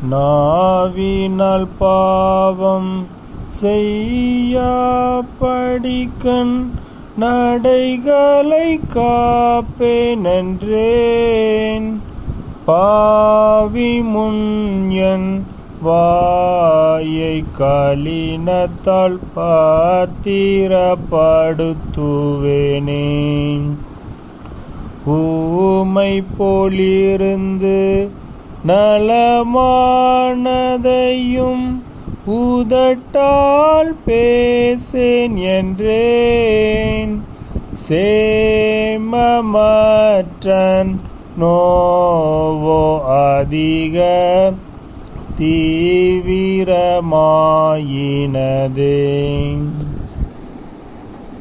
நாவினால் பாவம் செய்யா படிக்கண் நடைகளை காப்பேனென்றேன் பாவி முன்யன் வாயை கலினத்தால் பாத்திரப்படுத்துவேனே ஊமை போலிருந்து நலமானதையும் உதட்டால் பேசேன் என்றேன் சேமமற்றன் நோவோ அதிக தீவிரமாயினதே